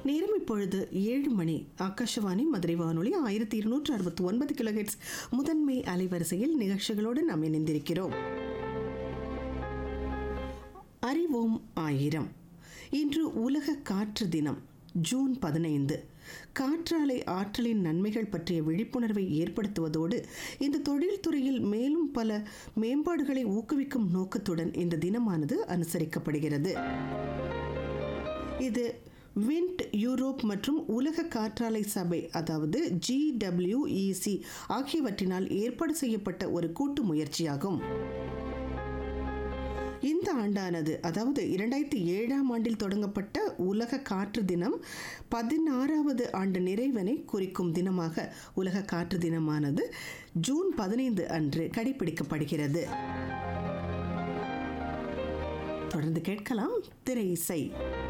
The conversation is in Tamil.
நேரம் இப்பொழுது ஏழு மணி ஆகாஷவாணி மதுரை வானொலி ஆயிரத்தி இருநூற்று அறுபத்தி ஒன்பது கிலோஹெட்ஸ் முதன்மை அலைவரிசையில் நிகழ்ச்சிகளோடு நாம் இணைந்திருக்கிறோம் அறிவோம் ஆயிரம் இன்று உலக காற்று தினம் ஜூன் பதினைந்து காற்றாலை ஆற்றலின் நன்மைகள் பற்றிய விழிப்புணர்வை ஏற்படுத்துவதோடு இந்த தொழில்துறையில் மேலும் பல மேம்பாடுகளை ஊக்குவிக்கும் நோக்கத்துடன் இந்த தினமானது அனுசரிக்கப்படுகிறது இது விண்ட் யூரோப் மற்றும் உலக காற்றாலை சபை அதாவது ஜிடபிள்யூஇசி ஆகியவற்றினால் ஏற்பாடு செய்யப்பட்ட ஒரு கூட்டு முயற்சியாகும் இந்த ஆண்டானது அதாவது இரண்டாயிரத்தி ஏழாம் ஆண்டில் தொடங்கப்பட்ட உலக காற்று தினம் பதினாறாவது ஆண்டு நிறைவனை குறிக்கும் தினமாக உலக காற்று தினமானது ஜூன் பதினைந்து அன்று கடைபிடிக்கப்படுகிறது தொடர்ந்து கேட்கலாம் திரை இசை